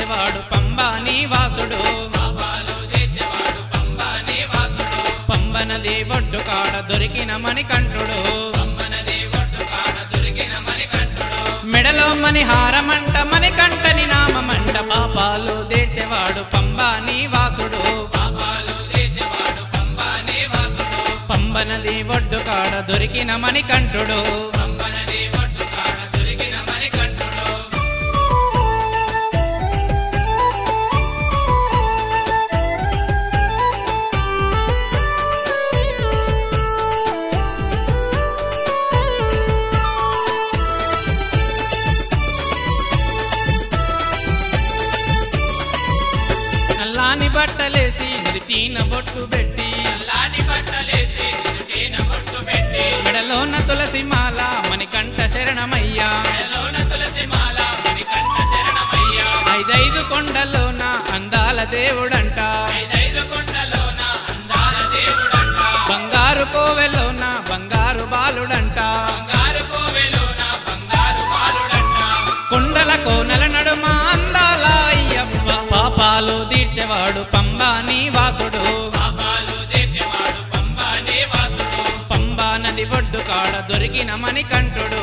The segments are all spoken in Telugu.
తీర్చేవాడు పంబా నివాసుడు పంబనది ఒడ్డు కాడ దొరికిన మణికంఠుడు మెడలో మణిహారమంట మణికంఠని నామమంట పాపాలు తీర్చేవాడు పంబా నివాసుడు పంబనది ఒడ్డు కాడ దొరికిన మణికంఠుడు నల్లాని బట్టలేసి నుదిటీన బొట్టు పెట్టి మెడలోన తులసి మాల మణికంఠ శరణమయ్యా ఐదైదు కొండలోన అందాల దేవుడంట బంగారు కోవెలోన బంగారు బాలుడంట కొండల కోనల నడుమ అందాల అయ్యప్ప పాపాలు తీర్చేవాడు పంబా నివాసుడు పంబా నది ఒడ్డు కాడ దొరికిన మణికంఠుడు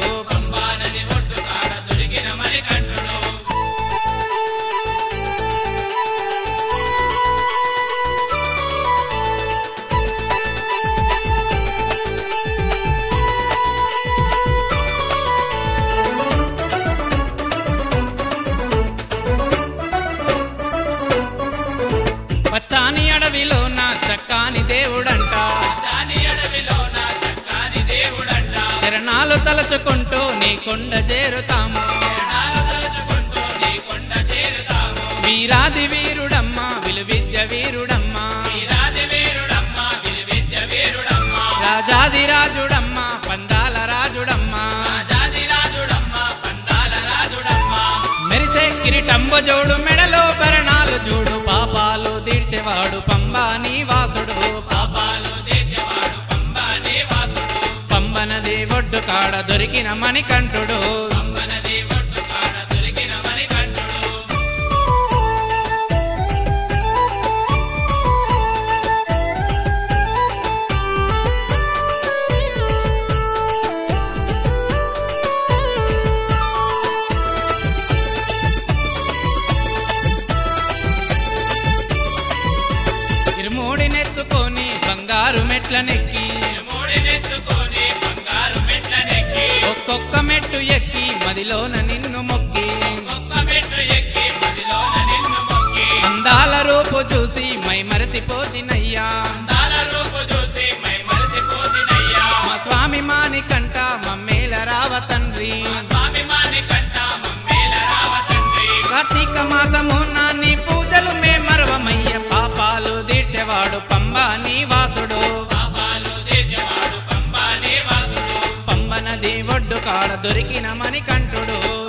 పచ్చాని అడవిలోన చక్కాని దేవుడంట చరణాలు తలచుకుంటూ నీ కొండ చేరుతాము వీరాది వీరుడమ్మా విలువిద్య వీరుడమ్మా రాజాది రాజుడమ్మా పందాల రాజుడమ్మా మెరిసే కిరీటంబు జోడు మెడలో భరణాలు చూడు పాపాలు తీర్చేవాడు పంబా నివాసుడు పంబనది ఒడ్డు కాడ దొరికిన మణికంఠుడు ఇరుమూడినెత్తుకొని బంగారు మెట్లనెక్కి ఒక్కొక్క మెట్టు ఎక్కి మదిలోన నిన్ను మొక్కి అందాల రూపు చూసి మై మరసిపోతినయ్యా మా స్వామి మానికంట మమ్మేల రావ తండ్రి కార్తీక మాసము నాన్ని పూజలు మే మరవమయ్య పాపాలు తీర్చేవాడు పంబా నివాసుడు పంబ నది ఒడ్డు కాడ దొరికిన మణికంఠుడు